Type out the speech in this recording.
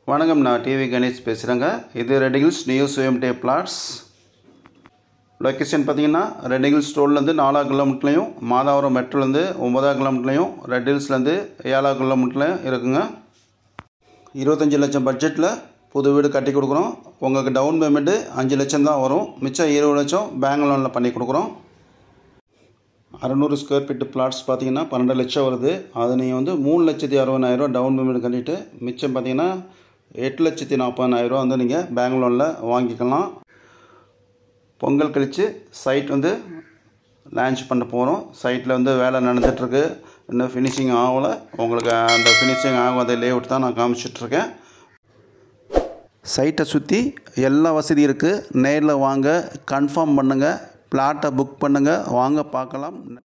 வணக்கம் நான் டிவி கணேஷ் பேசுகிறேங்க இது ரெட் ஹில்ஸ் நியூ சுயம்டே பிளாட்ஸ் லொக்கேஷன் பார்த்தீங்கன்னா ரெட் ஹில்ஸ் ரோட்லேருந்து நாலாவது கிலோமீட்டர்லையும் மாதாவரம் மெட்ரோலேருந்து ஒன்பதாவது கிலோமீட்டர்லையும் ரெட் ஹில்ஸ்லேருந்து ஏழாவது கிலோமீட்டர்லையும் இருக்குங்க இருபத்தஞ்சி லட்சம் பட்ஜெட்டில் புது வீடு கட்டி கொடுக்குறோம் உங்களுக்கு டவுன் பேமெண்ட்டு அஞ்சு லட்சம் தான் வரும் மிச்சம் இருபது லட்சம் பேங்க் லோனில் பண்ணி கொடுக்குறோம் அறநூறு ஸ்கொயர் ஃபீட்டு பிளாட்ஸ் பார்த்தீங்கன்னா பன்னெண்டு லட்சம் வருது அது நீங்கள் வந்து மூணு லட்சத்தி அறுபதாயிரம் டவுன் பேமெண்ட் கட்டிட்டு மிச்சம் பார்த்தீங்கன்னா எட்டு லட்சத்தி நாற்பதாயிரம் வந்து நீங்கள் பேங்க் லோனில் வாங்கிக்கலாம் பொங்கல் கழித்து சைட் வந்து லான்ச் பண்ண போகிறோம் சைட்டில் வந்து வேலை நடந்துகிட்ருக்கு இன்னும் ஃபினிஷிங் ஆகலை உங்களுக்கு அந்த ஃபினிஷிங் ஆகாத லேஅவுட் தான் நான் காமிச்சிட்ருக்கேன் சைட்டை சுற்றி எல்லா வசதி இருக்குது நேரில் வாங்க கன்ஃபார்ம் பண்ணுங்கள் பிளாட்டை புக் பண்ணுங்கள் வாங்க பார்க்கலாம்